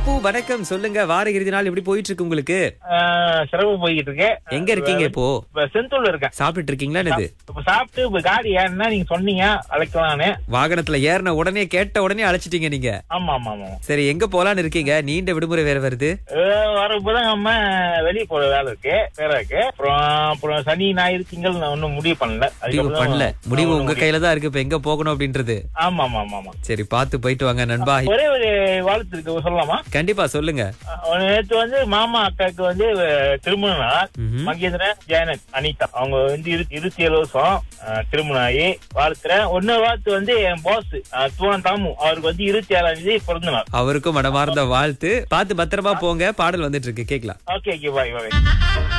அப்பு வணக்கம் சொல்லுங்க வார இறுதி நாள் எப்படி போயிட்டு இருக்கு உங்களுக்கு ஆஹ் சிறப்பு போய்கிட்டு இருக்கேன் எங்க இருக்கீங்க இப்போ இப்ப செந்தூர்ல இருக்கேன் சாப்பிட்டுட்டு இருக்கீங்களா என்னது இப்ப சாப்பிட்டு இப்ப காடி ஏன்னா நீங்க சொன்னீங்க அழைக்கலான்னு வாகனத்துல ஏறின உடனே கேட்ட உடனே அழைச்சிட்டீங்க நீங்க ஆமா ஆமா ஆமா சரி எங்க போலான்னு இருக்கீங்க நீண்ட விடுமுறை வேற வருது ஆஹ் வரப்போதான் நம்ம வெளியே போற வேலை இருக்கு வேற இருக்கு அப்புறம் அப்புறம் சனி ஞாயிறு திங்கள் நான் ஒன்னும் முடிவு பண்ணல முடிவு அதுக்கப்புறம் பண்ணல முடிவு ஒண்ணும் உங்க முடிவு- கையில தான் இருக்கு இப்ப எங்க போகணும் அப்படின்றது ஆமா ஆமா ஆமா ஆமா சரி பார்த்து போயிட்டு வாங்க நண்பா ஒரே ஒரு வாழ்த்து இருக்கு சொல்லலாமா கண்டிப்பா சொல்லுங்க ஆஹ் நேத்து வந்து மாமா அக்காவுக்கு வந்து அஹ், திருமண நாள் ம்ஹும். மகேந்திரன் ஜெயனத் அனிதா அவங்க வந்து இரு- இருபத்தி ஏழு வருஷம் அஹ், திருமணம் ஆகி வாழ்த்துறேன் ஒன்னு வாழ்த்து வந்து என் பாஸ் துவான் தாமு அவருக்கு வந்து இருபத்தி ஏழாம் தேதி பிறந்த நாள் அவருக்கும் மனமார்ந்த வாழ்த்து பார்த்து பத்திரமா போங்க பாடல் வந்துட்டு இருக்கு கேக்கலாம் ஓகே ஓகே பாய் பாய்